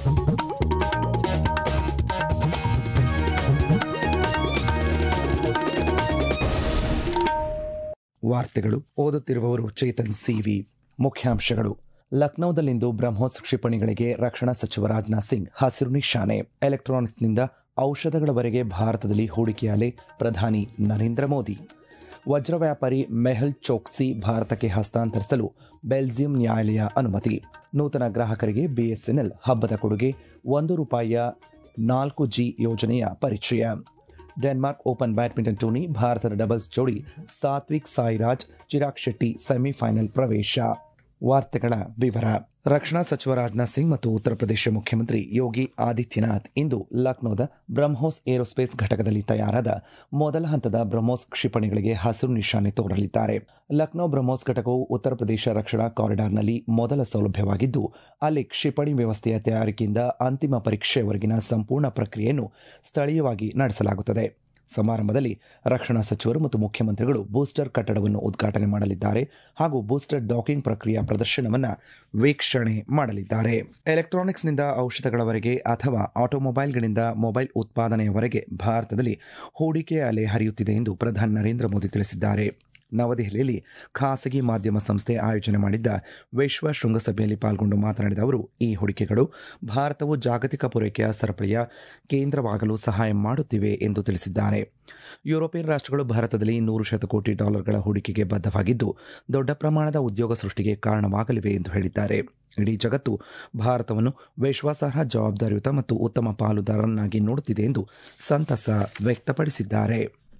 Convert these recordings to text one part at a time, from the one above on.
ವಾರ್ತೆಗಳು ಓದುತ್ತಿರುವವರು ಚೇತನ್ ಸಿವಿ ಮುಖ್ಯಾಂಶಗಳು ಲಕ್ನೋದಲ್ಲಿಂದು ಬ್ರಹ್ಮೋಸ್ ಕ್ಷಿಪಣಿಗಳಿಗೆ ರಕ್ಷಣಾ ಸಚಿವ ರಾಜನಾಥ್ ಸಿಂಗ್ ಹಸಿರು ನಿಶಾನೆ ಎಲೆಕ್ಟ್ರಾನಿಕ್ಸ್ನಿಂದ ಔಷಧಗಳವರೆಗೆ ಭಾರತದಲ್ಲಿ ಹೂಡಿಕೆಯಾಲೆ ಪ್ರಧಾನಿ ನರೇಂದ್ರ ಮೋದಿ ವಜ್ರ ವ್ಯಾಪಾರಿ ಮೆಹಲ್ ಚೋಕ್ಸಿ ಭಾರತಕ್ಕೆ ಹಸ್ತಾಂತರಿಸಲು ಬೆಲ್ಜಿಯಂ ನ್ಯಾಯಾಲಯ ಅನುಮತಿ ನೂತನ ಗ್ರಾಹಕರಿಗೆ ಬಿಎಸ್ಎನ್ಎಲ್ ಹಬ್ಬದ ಕೊಡುಗೆ ಒಂದು ರೂಪಾಯಿಯ ನಾಲ್ಕು ಜಿ ಯೋಜನೆಯ ಪರಿಚಯ ಡೆನ್ಮಾರ್ಕ್ ಓಪನ್ ಬ್ಯಾಡ್ಮಿಂಟನ್ ಟೂರ್ನಿ ಭಾರತದ ಡಬಲ್ಸ್ ಜೋಡಿ ಸಾತ್ವಿಕ್ ಸಾಯಿರಾಜ್ ಚಿರಾಗ್ ಶೆಟ್ಟಿ ಸೆಮಿಫೈನಲ್ ಪ್ರವೇಶ ವಾರ್ತೆಗಳ ವಿವರ ರಕ್ಷಣಾ ಸಚಿವ ರಾಜನಾಥ್ ಸಿಂಗ್ ಮತ್ತು ಉತ್ತರ ಪ್ರದೇಶ ಮುಖ್ಯಮಂತ್ರಿ ಯೋಗಿ ಆದಿತ್ಯನಾಥ್ ಇಂದು ಲಕ್ನೋದ ಬ್ರಹ್ಮೋಸ್ ಏರೋಸ್ಪೇಸ್ ಘಟಕದಲ್ಲಿ ತಯಾರಾದ ಮೊದಲ ಹಂತದ ಬ್ರಹ್ಮೋಸ್ ಕ್ಷಿಪಣಿಗಳಿಗೆ ಹಸಿರು ನಿಶಾನೆ ತೋರಲಿದ್ದಾರೆ ಲಕ್ನೋ ಬ್ರಹ್ಮೋಸ್ ಘಟಕವು ಉತ್ತರ ಪ್ರದೇಶ ರಕ್ಷಣಾ ಕಾರಿಡಾರ್ನಲ್ಲಿ ಮೊದಲ ಸೌಲಭ್ಯವಾಗಿದ್ದು ಅಲ್ಲಿ ಕ್ಷಿಪಣಿ ವ್ಯವಸ್ಥೆಯ ತಯಾರಿಕೆಯಿಂದ ಅಂತಿಮ ಪರೀಕ್ಷೆಯವರೆಗಿನ ಸಂಪೂರ್ಣ ಪ್ರಕ್ರಿಯೆಯನ್ನು ಸ್ಥಳೀಯವಾಗಿ ನಡೆಸಲಾಗುತ್ತದೆ ಸಮಾರಂಭದಲ್ಲಿ ರಕ್ಷಣಾ ಸಚಿವರು ಮತ್ತು ಮುಖ್ಯಮಂತ್ರಿಗಳು ಬೂಸ್ಟರ್ ಕಟ್ಟಡವನ್ನು ಉದ್ಘಾಟನೆ ಮಾಡಲಿದ್ದಾರೆ ಹಾಗೂ ಬೂಸ್ಟರ್ ಡಾಕಿಂಗ್ ಪ್ರಕ್ರಿಯೆಯ ಪ್ರದರ್ಶನವನ್ನು ವೀಕ್ಷಣೆ ಮಾಡಲಿದ್ದಾರೆ ಎಲೆಕ್ಟ್ರಾನಿಕ್ಸ್ನಿಂದ ಔಷಧಗಳವರೆಗೆ ಅಥವಾ ಆಟೋಮೊಬೈಲ್ಗಳಿಂದ ಮೊಬೈಲ್ ಉತ್ಪಾದನೆಯವರೆಗೆ ಭಾರತದಲ್ಲಿ ಹೂಡಿಕೆಯ ಅಲೆ ಹರಿಯುತ್ತಿದೆ ಎಂದು ಪ್ರಧಾನಿ ನರೇಂದ್ರ ಮೋದಿ ತಿಳಿಸಿದ್ದಾರೆ ನವದೆಹಲಿಯಲ್ಲಿ ಖಾಸಗಿ ಮಾಧ್ಯಮ ಸಂಸ್ಥೆ ಆಯೋಜನೆ ಮಾಡಿದ್ದ ವಿಶ್ವ ಶೃಂಗಸಭೆಯಲ್ಲಿ ಪಾಲ್ಗೊಂಡು ಮಾತನಾಡಿದ ಅವರು ಈ ಹೂಡಿಕೆಗಳು ಭಾರತವು ಜಾಗತಿಕ ಪೂರೈಕೆಯ ಸರಪಳಿಯ ಕೇಂದ್ರವಾಗಲು ಸಹಾಯ ಮಾಡುತ್ತಿವೆ ಎಂದು ತಿಳಿಸಿದ್ದಾರೆ ಯುರೋಪಿಯನ್ ರಾಷ್ಟ್ರಗಳು ಭಾರತದಲ್ಲಿ ನೂರು ಶತಕೋಟಿ ಡಾಲರ್ಗಳ ಹೂಡಿಕೆಗೆ ಬದ್ಧವಾಗಿದ್ದು ದೊಡ್ಡ ಪ್ರಮಾಣದ ಉದ್ಯೋಗ ಸೃಷ್ಟಿಗೆ ಕಾರಣವಾಗಲಿವೆ ಎಂದು ಹೇಳಿದ್ದಾರೆ ಇಡೀ ಜಗತ್ತು ಭಾರತವನ್ನು ವಿಶ್ವಾಸಾರ್ಹ ಜವಾಬ್ದಾರಿಯುತ ಮತ್ತು ಉತ್ತಮ ಪಾಲುದಾರನಾಗಿ ನೋಡುತ್ತಿದೆ ಎಂದು ಸಂತಸ ವ್ಯಕ್ತಪಡಿಸಿದ್ದಾರೆ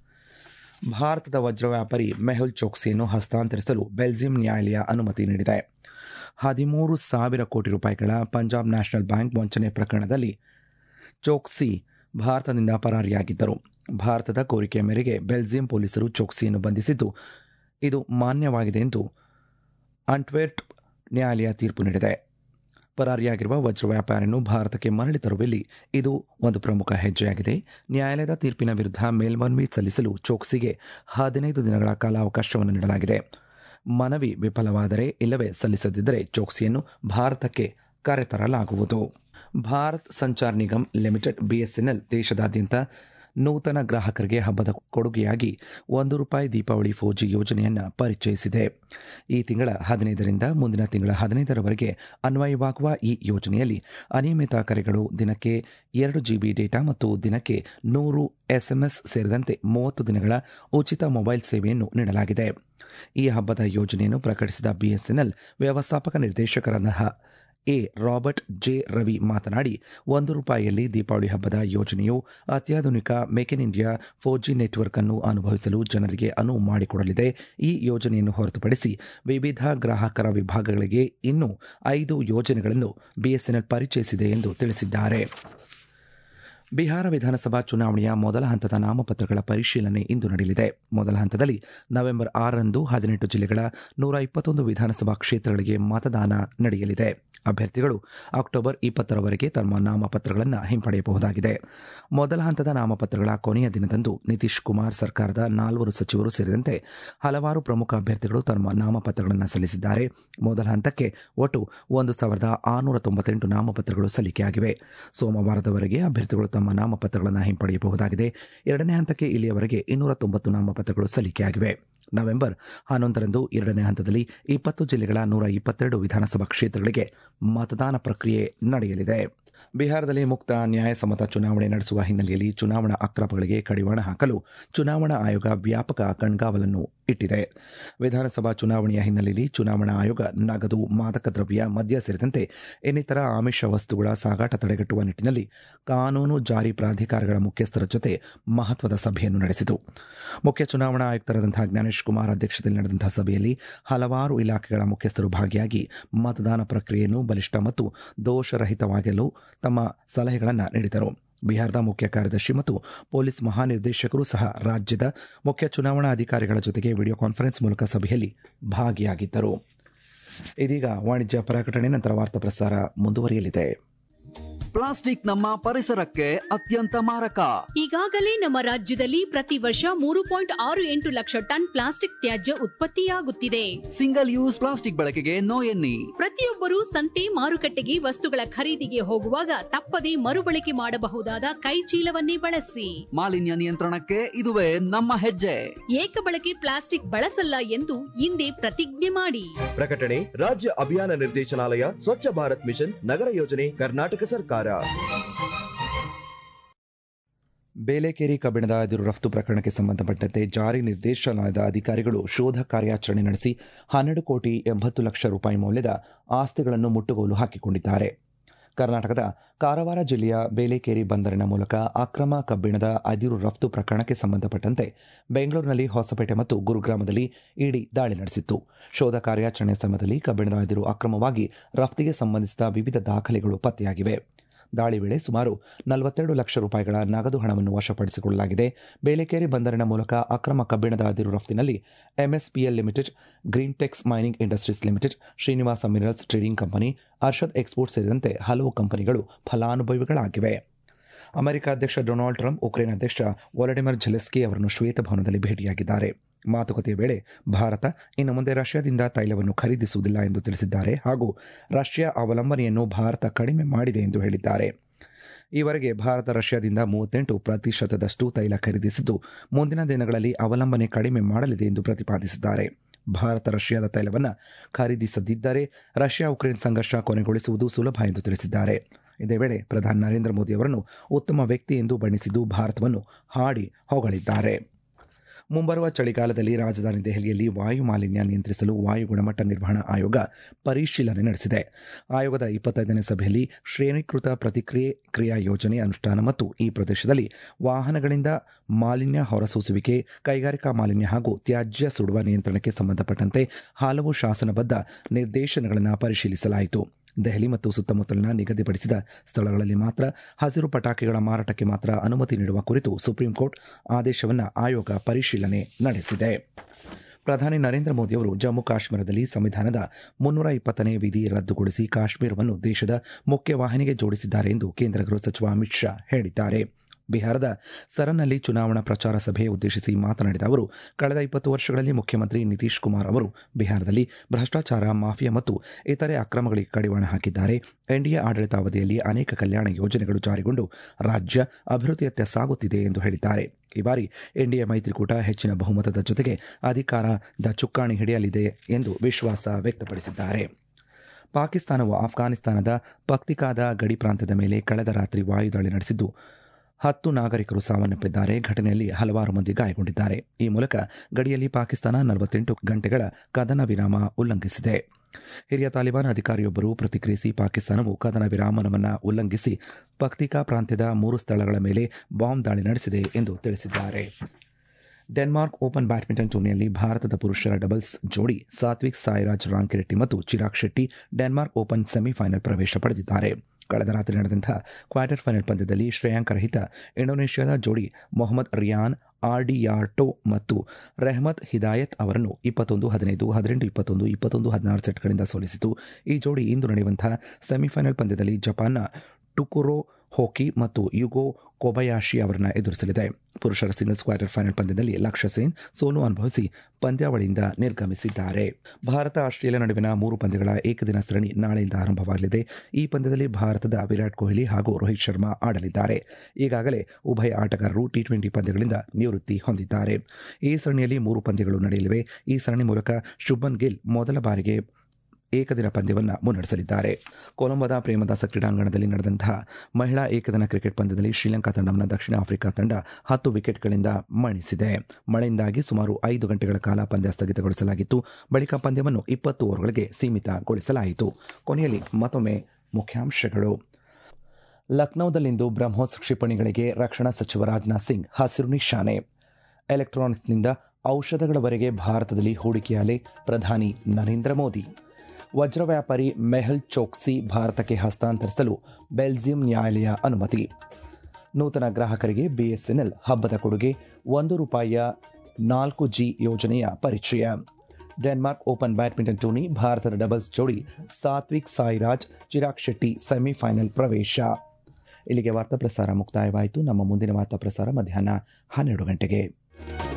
ಭಾರತದ ವಜ್ರ ವ್ಯಾಪಾರಿ ಮೆಹುಲ್ ಚೋಕ್ಸಿಯನ್ನು ಹಸ್ತಾಂತರಿಸಲು ಬೆಲ್ಜಿಯಂ ನ್ಯಾಯಾಲಯ ಅನುಮತಿ ನೀಡಿದೆ ಹದಿಮೂರು ಸಾವಿರ ಕೋಟಿ ರೂಪಾಯಿಗಳ ಪಂಜಾಬ್ ನ್ಯಾಷನಲ್ ಬ್ಯಾಂಕ್ ವಂಚನೆ ಪ್ರಕರಣದಲ್ಲಿ ಚೋಕ್ಸಿ ಭಾರತದಿಂದ ಪರಾರಿಯಾಗಿದ್ದರು ಭಾರತದ ಕೋರಿಕೆಯ ಮೇರೆಗೆ ಬೆಲ್ಜಿಯಂ ಪೊಲೀಸರು ಚೋಕ್ಸಿಯನ್ನು ಬಂಧಿಸಿದ್ದು ಇದು ಮಾನ್ಯವಾಗಿದೆ ಎಂದು ಅಂಟ್ವೆರ್ಟ್ ನ್ಯಾಯಾಲಯ ತೀರ್ಪು ನೀಡಿದೆ ಪರಾರಿಯಾಗಿರುವ ವಜ್ರ ವ್ಯಾಪಾರಿಯನ್ನು ಭಾರತಕ್ಕೆ ಮರಳಿ ತರುವಲ್ಲಿ ಇದು ಒಂದು ಪ್ರಮುಖ ಹೆಜ್ಜೆಯಾಗಿದೆ ನ್ಯಾಯಾಲಯದ ತೀರ್ಪಿನ ವಿರುದ್ಧ ಮೇಲ್ಮನವಿ ಸಲ್ಲಿಸಲು ಚೋಕ್ಸಿಗೆ ಹದಿನೈದು ದಿನಗಳ ಕಾಲಾವಕಾಶವನ್ನು ನೀಡಲಾಗಿದೆ ಮನವಿ ವಿಫಲವಾದರೆ ಇಲ್ಲವೇ ಸಲ್ಲಿಸದಿದ್ದರೆ ಚೋಕ್ಸಿಯನ್ನು ಭಾರತಕ್ಕೆ ಕರೆತರಲಾಗುವುದು ಭಾರತ್ ಸಂಚಾರ್ ನಿಗಮ್ ಲಿಮಿಟೆಡ್ ಬಿಎಸ್ಎನ್ಎಲ್ ದೇಶದಾದ್ಯಂತ ನೂತನ ಗ್ರಾಹಕರಿಗೆ ಹಬ್ಬದ ಕೊಡುಗೆಯಾಗಿ ಒಂದು ರೂಪಾಯಿ ದೀಪಾವಳಿ ಫೋರ್ ಜಿ ಯೋಜನೆಯನ್ನು ಪರಿಚಯಿಸಿದೆ ಈ ತಿಂಗಳ ಹದಿನೈದರಿಂದ ಮುಂದಿನ ತಿಂಗಳ ಹದಿನೈದರವರೆಗೆ ಅನ್ವಯವಾಗುವ ಈ ಯೋಜನೆಯಲ್ಲಿ ಅನಿಯಮಿತ ಕರೆಗಳು ದಿನಕ್ಕೆ ಎರಡು ಜಿಬಿ ಡೇಟಾ ಮತ್ತು ದಿನಕ್ಕೆ ನೂರು ಎಸ್ಎಂಎಸ್ ಸೇರಿದಂತೆ ಮೂವತ್ತು ದಿನಗಳ ಉಚಿತ ಮೊಬೈಲ್ ಸೇವೆಯನ್ನು ನೀಡಲಾಗಿದೆ ಈ ಹಬ್ಬದ ಯೋಜನೆಯನ್ನು ಪ್ರಕಟಿಸಿದ ಬಿಎಸ್ಎನ್ಎಲ್ ವ್ಯವಸ್ಥಾಪಕ ನಿರ್ದೇಶಕರಾದ ಎ ರಾಬರ್ಟ್ ಜೆ ರವಿ ಮಾತನಾಡಿ ಒಂದು ರೂಪಾಯಿಯಲ್ಲಿ ದೀಪಾವಳಿ ಹಬ್ಬದ ಯೋಜನೆಯು ಅತ್ಯಾಧುನಿಕ make in India four G network ಅನ್ನು ಅನುಭವಿಸಲು ಜನರಿಗೆ ಅನುವು ಮಾಡಿಕೊಡಲಿದೆ ಈ ಯೋಜನೆಯನ್ನು ಹೊರತುಪಡಿಸಿ ವಿವಿಧ ಗ್ರಾಹಕರ ವಿಭಾಗಗಳಿಗೆ ಇನ್ನೂ ಐದು ಯೋಜನೆಗಳನ್ನು ಬಿಎಸ್ಎನ್ಎಲ್ ಪರಿಚಯಿಸಿದೆ ಎಂದು ತಿಳಿಸಿದ್ದಾರೆ ಬಿಹಾರ ವಿಧಾನಸಭಾ ಚುನಾವಣೆಯ ಮೊದಲ ಹಂತದ ನಾಮಪತ್ರಗಳ ಪರಿಶೀಲನೆ ಇಂದು ನಡೆಯಲಿದೆ ಮೊದಲ ಹಂತದಲ್ಲಿ ನವೆಂಬರ್ ಆರರಂದು ಹದಿನೆಂಟು ಜಿಲ್ಲೆಗಳ ನೂರ ಇಪ್ಪತ್ತೊಂದು ವಿಧಾನಸಭಾ ಕ್ಷೇತ್ರಗಳಿಗೆ ಮತದಾನ ನಡೆಯಲಿದೆ ಅಭ್ಯರ್ಥಿಗಳು ಅಕ್ಟೋಬರ್ ಇಪ್ಪತ್ತರವರೆಗೆ ತಮ್ಮ ನಾಮಪತ್ರಗಳನ್ನು ಹಿಂಪಡೆಯಬಹುದಾಗಿದೆ ಮೊದಲ ಹಂತದ ನಾಮಪತ್ರಗಳ ಕೊನೆಯ ದಿನದಂದು ನಿತೀಶ್ ಕುಮಾರ್ ಸರ್ಕಾರದ ನಾಲ್ವರು ಸಚಿವರು ಸೇರಿದಂತೆ ಹಲವಾರು ಪ್ರಮುಖ ಅಭ್ಯರ್ಥಿಗಳು ತಮ್ಮ ನಾಮಪತ್ರಗಳನ್ನು ಸಲ್ಲಿಸಿದ್ದಾರೆ ಮೊದಲ ಹಂತಕ್ಕೆ ಒಟ್ಟು ಒಂದು ಸಾವಿರದ ಆರುನೂರ ತೊಂಬತ್ತೆಂಟು ನಾಮಪತ್ರಗಳು ಸಲ್ಲಿಕೆಯಾಗಿವೆ ಸೋಮವಾರದವರೆಗೆ ಅಭ್ಯರ್ಥಿಗಳು ತಮ್ಮ ನಾಮಪತ್ರಗಳನ್ನು ಹಿಂಪಡೆಯಬಹುದಾಗಿದೆ ಎರಡನೇ ಹಂತಕ್ಕೆ ಇಲ್ಲಿಯವರೆಗೆ ಇನ್ನೂರ ತೊಂಬತ್ತು ನಾಮಪತ್ರಗಳು ಸಲ್ಲಿಕೆಯಾಗಿವೆ ನವೆಂಬರ್ ಹನ್ನೊಂದರಂದು ಎರಡನೇ ಹಂತದಲ್ಲಿ ಇಪ್ಪತ್ತು ಜಿಲ್ಲೆಗಳ ನೂರ ಇಪ್ಪತ್ತೆರಡು ವಿಧಾನಸಭಾ ಕ್ಷೇತ್ರಗಳಿಗೆ ಮತದಾನ ಪ್ರಕ್ರಿಯೆ ನಡೆಯಲಿದೆ ಬಿಹಾರದಲ್ಲಿ ಮುಕ್ತ ನ್ಯಾಯಸಮ್ಮತ ಚುನಾವಣೆ ನಡೆಸುವ ಹಿನ್ನೆಲೆಯಲ್ಲಿ ಚುನಾವಣಾ ಅಕ್ರಮಗಳಿಗೆ ಕಡಿವಾಣ ಹಾಕಲು ಚುನಾವಣಾ ಆಯೋಗ ವ್ಯಾಪಕ ಕಣ್ಗಾವಲನ್ನು ಇಟ್ಟಿದೆ ವಿಧಾನಸಭಾ ಚುನಾವಣೆಯ ಹಿನ್ನೆಲೆಯಲ್ಲಿ ಚುನಾವಣಾ ಆಯೋಗ ನಗದು ಮಾದಕ ದ್ರವ್ಯ ಮದ್ಯ ಸೇರಿದಂತೆ ಇನ್ನಿತರ ಆಮಿಷ ವಸ್ತುಗಳ ಸಾಗಾಟ ತಡೆಗಟ್ಟುವ ನಿಟ್ಟಿನಲ್ಲಿ ಕಾನೂನು ಜಾರಿ ಪ್ರಾಧಿಕಾರಗಳ ಮುಖ್ಯಸ್ಥರ ಜೊತೆ ಮಹತ್ವದ ಸಭೆಯನ್ನು ನಡೆಸಿತು ಮುಖ್ಯ ಚುನಾವಣಾ ಆಯುಕ್ತರಾದಂತಹ ಜ್ಞಾನೇಶ್ ಕುಮಾರ್ ಅಧ್ಯಕ್ಷತೆಯಲ್ಲಿ ನಡೆದಂತಹ ಸಭೆಯಲ್ಲಿ ಹಲವಾರು ಇಲಾಖೆಗಳ ಮುಖ್ಯಸ್ಥರು ಭಾಗಿಯಾಗಿ ಮತದಾನ ಪ್ರಕ್ರಿಯೆಯನ್ನು ಬಲಿಷ್ಠ ಮತ್ತು ದೋಷರಹಿತವಾಗಲು ತಮ್ಮ ಸಲಹೆಗಳನ್ನು ನೀಡಿದರು ಬಿಹಾರದ ಮುಖ್ಯ ಕಾರ್ಯದರ್ಶಿ ಮತ್ತು ಪೊಲೀಸ್ ಮಹಾನಿರ್ದೇಶಕರು ಸಹ ರಾಜ್ಯದ ಮುಖ್ಯ ಚುನಾವಣಾ ಅಧಿಕಾರಿಗಳ ಜೊತೆಗೆ ವಿಡಿಯೋ ಕಾನ್ಫರೆನ್ಸ್ ಮೂಲಕ ಸಭೆಯಲ್ಲಿ ಭಾಗಿಯಾಗಿದ್ದರು ಇದೀಗ ವಾಣಿಜ್ಯ ಪ್ರಕಟಣೆ ನಂತರ ವಾರ್ತಾ ಪ್ರಸಾರ ಮುಂದುವರಿಯಲಿದೆ ಪ್ಲಾಸ್ಟಿಕ್ ನಮ್ಮ ಪರಿಸರಕ್ಕೆ ಅತ್ಯಂತ ಮಾರಕ ಈಗಾಗಲೇ ನಮ್ಮ ರಾಜ್ಯದಲ್ಲಿ ಪ್ರತಿ ವರ್ಷ ಮೂರು ಪಾಯಿಂಟ್ ಆರು ಎಂಟು ಲಕ್ಷ ಟನ್ ಪ್ಲಾಸ್ಟಿಕ್ ತ್ಯಾಜ್ಯ ಉತ್ಪತ್ತಿಯಾಗುತ್ತಿದೆ ಸಿಂಗಲ್ ಯೂಸ್ ಪ್ಲಾಸ್ಟಿಕ್ ಬಳಕೆಗೆ ನೋ ಎನ್ನಿ ಪ್ರತಿಯೊಬ್ಬರು ಸಂತೆ ಮಾರುಕಟ್ಟೆಗೆ ವಸ್ತುಗಳ ಖರೀದಿಗೆ ಹೋಗುವಾಗ ತಪ್ಪದೆ ಮರುಬಳಕೆ ಮಾಡಬಹುದಾದ ಕೈ ಚೀಲವನ್ನೇ ಬಳಸಿ ಮಾಲಿನ್ಯ ನಿಯಂತ್ರಣಕ್ಕೆ ಇದುವೇ ನಮ್ಮ ಹೆಜ್ಜೆ ಏಕಬಳಕೆ ಪ್ಲಾಸ್ಟಿಕ್ ಬಳಸಲ್ಲ ಎಂದು ಇಂದೇ ಪ್ರತಿಜ್ಞೆ ಮಾಡಿ ಪ್ರಕಟಣೆ ರಾಜ್ಯ ಅಭಿಯಾನ ನಿರ್ದೇಶನಾಲಯ ಸ್ವಚ್ಛ ಭಾರತ್ ಮಿಷನ್ ನಗರ ಯೋಜನೆ ಕರ್ನಾಟಕ ಸರ್ಕಾರ ಬೇಲೆಕೇರಿ ಕಬ್ಬಿಣದ ಅದಿರು ರಫ್ತು ಪ್ರಕರಣಕ್ಕೆ ಸಂಬಂಧಪಟ್ಟಂತೆ ಜಾರಿ ನಿರ್ದೇಶನಾಲಯದ ಅಧಿಕಾರಿಗಳು ಶೋಧ ಕಾರ್ಯಾಚರಣೆ ನಡೆಸಿ ಹನ್ನೆರಡು ಕೋಟಿ ಎಂಬತ್ತು ಲಕ್ಷ ರೂಪಾಯಿ ಮೌಲ್ಯದ ಆಸ್ತಿಗಳನ್ನು ಮುಟ್ಟುಗೋಲು ಹಾಕಿಕೊಂಡಿದ್ದಾರೆ ಕರ್ನಾಟಕದ ಕಾರವಾರ ಜಿಲ್ಲೆಯ ಬೇಲೆಕೇರಿ ಬಂದರಿನ ಮೂಲಕ ಅಕ್ರಮ ಕಬ್ಬಿಣದ ಅದಿರು ರಫ್ತು ಪ್ರಕರಣಕ್ಕೆ ಸಂಬಂಧಪಟ್ಟಂತೆ ಬೆಂಗಳೂರಿನಲ್ಲಿ ಹೊಸಪೇಟೆ ಮತ್ತು ಗುರುಗ್ರಾಮದಲ್ಲಿ ಇಡಿ ದಾಳಿ ನಡೆಸಿತ್ತು ಶೋಧ ಕಾರ್ಯಾಚರಣೆ ಸಮಯದಲ್ಲಿ ಕಬ್ಬಿಣದ ಅದಿರು ಅಕ್ರಮವಾಗಿ ರಫ್ತಿಗೆ ಸಂಬಂಧಿಸಿದ ವಿವಿಧ ದಾಖಲೆಗಳು ಪತ್ತೆಯಾಗಿವೆ ದಾಳಿ ವೇಳೆ ಸುಮಾರು ನಲವತ್ತೆರಡು ಲಕ್ಷ ರೂಪಾಯಿಗಳ ನಗದು ಹಣವನ್ನು ವಶಪಡಿಸಿಕೊಳ್ಳಲಾಗಿದೆ ಬೇಲೆಕೇರಿ ಬಂದರಿನ ಮೂಲಕ ಅಕ್ರಮ ಕಬ್ಬಿಣದ ಅದಿರು ರಫ್ತಿನಲ್ಲಿ MSPL Limited Green Tex Mining Industries Limited Srinivasa Minerals Trading Company Arshad Export ಸೇರಿದಂತೆ ಹಲವು ಕಂಪನಿಗಳು ಫಲಾನುಭವಿಗಳಾಗಿವೆ ಅಮೆರಿಕ ಅಧ್ಯಕ್ಷ ಡೊನಾಲ್ಡ್ ಟ್ರಂಪ್ ಉಕ್ರೇನ್ ಅಧ್ಯಕ್ಷ ವಾಲಡಿಮಿರ್ ಝೆಲೆಸ್ಕಿ ಅವರನ್ನು ಶ್ವೇತಭವನದಲ್ಲಿ ಭೇಟಿಯಾಗಿದ್ದಾರೆ ಮಾತುಕತೆಯ ವೇಳೆ ಭಾರತ ಇನ್ನು ಮುಂದೆ ರಷ್ಯಾದಿಂದ ತೈಲವನ್ನು ಖರೀದಿಸುವುದಿಲ್ಲ ಎಂದು ತಿಳಿಸಿದ್ದಾರೆ ಹಾಗೂ ರಷ್ಯಾ ಅವಲಂಬನೆಯನ್ನು ಭಾರತ ಕಡಿಮೆ ಮಾಡಿದೆ ಎಂದು ಹೇಳಿದ್ದಾರೆ ಈವರೆಗೆ ಭಾರತ ರಷ್ಯಾದಿಂದ ಮೂವತ್ತೆಂಟು ಪ್ರತಿಶತದಷ್ಟು ತೈಲ ಖರೀದಿಸಿದ್ದು ಮುಂದಿನ ದಿನಗಳಲ್ಲಿ ಅವಲಂಬನೆ ಕಡಿಮೆ ಮಾಡಲಿದೆ ಎಂದು ಪ್ರತಿಪಾದಿಸಿದ್ದಾರೆ ಭಾರತ ರಷ್ಯಾದ ತೈಲವನ್ನು ಖರೀದಿಸದಿದ್ದರೆ ರಷ್ಯಾ ಉಕ್ರೇನ್ ಸಂಘರ್ಷ ಕೊನೆಗೊಳಿಸುವುದು ಸುಲಭ ಎಂದು ತಿಳಿಸಿದ್ದಾರೆ ಇದೇ ವೇಳೆ ಪ್ರಧಾನಿ ನರೇಂದ್ರ ಮೋದಿ ಅವರನ್ನು ಉತ್ತಮ ವ್ಯಕ್ತಿ ಎಂದು ಬಣ್ಣಿಸಿದ್ದು ಭಾರತವನ್ನು ಹಾಡಿ ಹೊಗಳಿದ್ದಾರೆ ಮುಂಬರುವ ಚಳಿಗಾಲದಲ್ಲಿ ರಾಜಧಾನಿ ದೆಹಲಿಯಲ್ಲಿ ವಾಯು ಮಾಲಿನ್ಯ ನಿಯಂತ್ರಿಸಲು ವಾಯು ಗುಣಮಟ್ಟ ನಿರ್ವಹಣಾ ಆಯೋಗ ಪರಿಶೀಲನೆ ನಡೆಸಿದೆ ಆಯೋಗದ ಇಪ್ಪತ್ತೈದನೇ ಸಭೆಯಲ್ಲಿ ಶ್ರೇಣೀಕೃತ ಪ್ರತಿಕ್ರಿಯೆ ಕ್ರಿಯಾ ಯೋಜನೆ ಅನುಷ್ಠಾನ ಮತ್ತು ಈ ಪ್ರದೇಶದಲ್ಲಿ ವಾಹನಗಳಿಂದ ಮಾಲಿನ್ಯ ಹೊರಸೂಸುವಿಕೆ ಕೈಗಾರಿಕಾ ಮಾಲಿನ್ಯ ಹಾಗೂ ತ್ಯಾಜ್ಯ ಸುಡುವ ನಿಯಂತ್ರಣಕ್ಕೆ ಸಂಬಂಧಪಟ್ಟಂತೆ ಹಲವು ಶಾಸನಬದ್ಧ ನಿರ್ದೇಶನಗಳನ್ನು ಪರಿಶೀಲಿಸಲಾಯಿತು ದೆಹಲಿ ಮತ್ತು ಸುತ್ತಮುತ್ತಲಿನ ನಿಗದಿಪಡಿಸಿದ ಸ್ಥಳಗಳಲ್ಲಿ ಮಾತ್ರ ಹಸಿರು ಪಟಾಕಿಗಳ ಮಾರಾಟಕ್ಕೆ ಮಾತ್ರ ಅನುಮತಿ ನೀಡುವ ಕುರಿತು ಸುಪ್ರೀಂ ಕೋರ್ಟ್ ಆದೇಶವನ್ನು ಆಯೋಗ ಪರಿಶೀಲನೆ ನಡೆಸಿದೆ ಪ್ರಧಾನಿ ನರೇಂದ್ರ ಮೋದಿಯವರು ಜಮ್ಮು ಕಾಶ್ಮೀರದಲ್ಲಿ ಸಂವಿಧಾನದ ಮುನ್ನೂರ ಇಪ್ಪತ್ತನೇ ವಿಧಿ ರದ್ದುಗೊಳಿಸಿ ಕಾಶ್ಮೀರವನ್ನು ದೇಶದ ಮುಖ್ಯವಾಹಿನಿಗೆ ಜೋಡಿಸಿದ್ದಾರೆ ಎಂದು ಕೇಂದ್ರ ಗೃಹ ಸಚಿವ ಅಮಿತ್ ಶಾ ಹೇಳಿದ್ದಾರೆ ಬಿಹಾರದ ಸರನ್ನಲ್ಲಿ ಚುನಾವಣಾ ಪ್ರಚಾರ ಸಭೆ ಉದ್ದೇಶಿಸಿ ಮಾತನಾಡಿದ ಅವರು ಕಳೆದ ಇಪ್ಪತ್ತು ವರ್ಷಗಳಲ್ಲಿ ಮುಖ್ಯಮಂತ್ರಿ ನಿತೀಶ್ ಕುಮಾರ್ ಅವರು ಬಿಹಾರದಲ್ಲಿ ಭ್ರಷ್ಟಾಚಾರ ಮಾಫಿಯಾ ಮತ್ತು ಇತರೆ ಅಕ್ರಮಗಳಿಗೆ ಕಡಿವಾಣ ಹಾಕಿದ್ದಾರೆ ಎನ್ಡಿಎ ಆಡಳಿತಾವಧಿಯಲ್ಲಿ ಅನೇಕ ಕಲ್ಯಾಣ ಯೋಜನೆಗಳು ಜಾರಿಗೊಂಡು ರಾಜ್ಯ ಅಭಿವೃದ್ಧಿಯತ್ತ ಸಾಗುತ್ತಿದೆ ಎಂದು ಹೇಳಿದ್ದಾರೆ ಈ ಬಾರಿ ಎನ್ಡಿಎ ಮೈತ್ರಿಕೂಟ ಹೆಚ್ಚಿನ ಬಹುಮತದ ಜೊತೆಗೆ ಅಧಿಕಾರದ ಚುಕ್ಕಾಣಿ ಹಿಡಿಯಲಿದೆ ಎಂದು ವಿಶ್ವಾಸ ವ್ಯಕ್ತಪಡಿಸಿದ್ದಾರೆ ಪಾಕಿಸ್ತಾನವು ಆಫ್ಘಾನಿಸ್ತಾನದ ಪಕ್ತಿಕಾದ ಗಡಿ ಪ್ರಾಂತ್ಯದ ಮೇಲೆ ಕಳೆದ ರಾತ್ರಿ ವಾಯುದಾಳಿ ನಡೆಸಿದ್ದು ಹತ್ತು ನಾಗರಿಕರು ಸಾವನ್ನಪ್ಪಿದ್ದಾರೆ ಘಟನೆಯಲ್ಲಿ ಹಲವಾರು ಮಂದಿ ಗಾಯಗೊಂಡಿದ್ದಾರೆ ಈ ಮೂಲಕ ಗಡಿಯಲ್ಲಿ ಪಾಕಿಸ್ತಾನ ನಲವತ್ತೆಂಟು ಗಂಟೆಗಳ ಕದನ ವಿರಾಮ ಉಲ್ಲಂಘಿಸಿದೆ ಹಿರಿಯ ತಾಲಿಬಾನ್ ಅಧಿಕಾರಿಯೊಬ್ಬರು ಪ್ರತಿಕ್ರಿಯಿಸಿ ಪಾಕಿಸ್ತಾನವು ಕದನ ವಿರಾಮವನ್ನು ಉಲ್ಲಂಘಿಸಿ ಪಕ್ತಿಕಾ ಪ್ರಾಂತ್ಯದ ಮೂರು ಸ್ಥಳಗಳ ಮೇಲೆ ಬಾಂಬ್ ದಾಳಿ ನಡೆಸಿದೆ ಎಂದು ತಿಳಿಸಿದ್ದಾರೆ ಡೆನ್ಮಾರ್ಕ್ ಓಪನ್ ಬ್ಯಾಡ್ಮಿಂಟನ್ ಟೂರ್ನಿಯಲ್ಲಿ ಭಾರತದ ಪುರುಷರ ಡಬಲ್ಸ್ ಜೋಡಿ ಸಾತ್ವಿಕ್ ಸಾಯಿರಾಜ್ ರಾಂಕಿರೆಡ್ಡಿ ಮತ್ತು Chirag Shetty Denmark Open semifinal ಪ್ರವೇಶ ಪಡೆದಿದ್ದಾರೆ ಕಳೆದ ರಾತ್ರಿ ನಡೆದಂಥ ಕ್ವಾರ್ಟರ್ ಫೈನಲ್ ಪಂದ್ಯದಲ್ಲಿ ಶ್ರೇಯಾಂಕ ರಹಿತ ಇಂಡೋನೇಷ್ಯಾದ ಜೋಡಿ ಮೊಹಮ್ಮದ್ ರಿಯಾನ್ ಆರ್ಡಿಯಾರ್ಟೋ ಮತ್ತು ರೆಹಮತ್ ಹಿದಾಯತ್ ಅವರನ್ನು ಇಪ್ಪತ್ತೊಂದು ಹದಿನೈದು ಹದಿನೆಂಟು ಇಪ್ಪತ್ತೊಂದು ಇಪ್ಪತ್ತೊಂದು ಹದಿನಾರು ಸೆಟ್ಗಳಿಂದ ಸೋಲಿಸಿತು ಈ ಜೋಡಿ ಇಂದು ನಡೆಯುವಂತಹ ಸೆಮಿಫೈನಲ್ ಪಂದ್ಯದಲ್ಲಿ ಜಪಾನ್ನ ಟುಕುರೋ ಹೋಕಿ ಮತ್ತು ಯುಗೋ ಕೊಬಯಾಶಿ ಅವರನ್ನ ಎದುರಿಸಲಿದೆ ಪುರುಷರ ಸಿಂಗಲ್ಸ್ ಕ್ವಾರ್ಟರ್ ಫೈನಲ್ ಪಂದ್ಯದಲ್ಲಿ ಲಕ್ಷ್ಯ ಸೇನ್ ಸೋಲು ಅನುಭವಿಸಿ ಪಂದ್ಯಾವಳಿಯಿಂದ ನಿರ್ಗಮಿಸಿದ್ದಾರೆ ಭಾರತ ಆಸ್ಟ್ರೇಲಿಯಾ ನಡುವಿನ ಮೂರು ಪಂದ್ಯಗಳ ಏಕದಿನ ಸರಣಿ ನಾಳೆಯಿಂದ ಆರಂಭವಾಗಲಿದೆ ಈ ಪಂದ್ಯದಲ್ಲಿ ಭಾರತದ ವಿರಾಟ್ ಕೊಹ್ಲಿ ಹಾಗೂ ರೋಹಿತ್ ಶರ್ಮಾ ಆಡಲಿದ್ದಾರೆ ಈಗಾಗಲೇ ಉಭಯ ಆಟಗಾರರು ಟಿ ಟ್ವೆಂಟಿ ಪಂದ್ಯಗಳಿಂದ ನಿವೃತ್ತಿ ಹೊಂದಿದ್ದಾರೆ ಈ ಸರಣಿಯಲ್ಲಿ ಮೂರು ಪಂದ್ಯಗಳು ನಡೆಯಲಿವೆ ಈ ಸರಣಿ ಮೂಲಕ ಶುಭನ್ ಗಿಲ್ ಮೊದಲ ಬಾರಿಗೆ ಏಕದಿನ ಪಂದ್ಯವನ್ನು ಮುನ್ನಡೆಸಲಿದ್ದಾರೆ ಕೊಲಂಬೋದ ಪ್ರೇಮದಾಸ ಕ್ರೀಡಾಂಗಣದಲ್ಲಿ ನಡೆದಂತಹ ಮಹಿಳಾ ಏಕದಿನ ಕ್ರಿಕೆಟ್ ಪಂದ್ಯದಲ್ಲಿ ಶ್ರೀಲಂಕಾ ತಂಡವನ್ನು ದಕ್ಷಿಣ ಆಫ್ರಿಕಾ ತಂಡ ಹತ್ತು ವಿಕೆಟ್ಗಳಿಂದ ಮಣಿಸಿದೆ ಮಳೆಯಿಂದಾಗಿ ಸುಮಾರು ಐದು ಗಂಟೆಗಳ ಕಾಲ ಪಂದ್ಯ ಸ್ಥಗಿತಗೊಳಿಸಲಾಗಿತ್ತು ಬಳಿಕ ಪಂದ್ಯವನ್ನು ಇಪ್ಪತ್ತು ಓವರ್ಗಳಿಗೆ ಸೀಮಿತಗೊಳಿಸಲಾಯಿತು ಕೊನೆಯಲ್ಲಿ ಮತ್ತೊಮ್ಮೆ ಮುಖ್ಯಾಂಶಗಳು ಲಕ್ನೋದಲ್ಲಿಂದು ಬ್ರಹ್ಮೋಸ್ ಕ್ಷಿಪಣಿಗಳಿಗೆ ರಕ್ಷಣಾ ಸಚಿವ ರಾಜನಾಥ್ ಸಿಂಗ್ ಹಸಿರು ನಿಶಾನೆ ಎಲೆಕ್ಟ್ರಾನಿಕ್ಸ್ನಿಂದ ಔಷಧಗಳವರೆಗೆ ಭಾರತದಲ್ಲಿ ಹೂಡಿಕೆಯಾಲೆ ಪ್ರಧಾನಿ ನರೇಂದ್ರ ಮೋದಿ ವಜ್ರ ವ್ಯಾಪಾರಿ ಮೆಹಲ್ ಚೋಕ್ಸಿ ಭಾರತಕ್ಕೆ ಹಸ್ತಾಂತರಿಸಲು ಬೆಲ್ಜಿಯಂ ನ್ಯಾಯಾಲಯ ಅನುಮತಿ ನೂತನ ಗ್ರಾಹಕರಿಗೆ ಬಿಎಸ್ಎನ್ಎಲ್ ಹಬ್ಬದ ಕೊಡುಗೆ ಒಂದು ರೂಪಾಯಿಯ ನಾಲ್ಕು ಜಿ ಯೋಜನೆಯ ಪರಿಚಯ ಡೆನ್ಮಾರ್ಕ್ ಓಪನ್ ಬ್ಯಾಡ್ಮಿಂಟನ್ ಟೂರ್ನಿ ಭಾರತದ ಡಬಲ್ಸ್ ಜೋಡಿ ಸಾತ್ವಿಕ್ ಸಾಯಿರಾಜ್ ಚಿರಾಗ್ ಶೆಟ್ಟಿ ಸೆಮಿಫೈನಲ್ ಪ್ರವೇಶ ಇಲ್ಲಿಗೆ ವಾರ್ತಾ ಪ್ರಸಾರ ಮುಕ್ತಾಯವಾಯಿತು ನಮ್ಮ ಮುಂದಿನ ವಾರ್ತಾ ಪ್ರಸಾರ ಮಧ್ಯಾಹ್ನ ಹನ್ನೆರಡು ಗಂಟೆಗೆ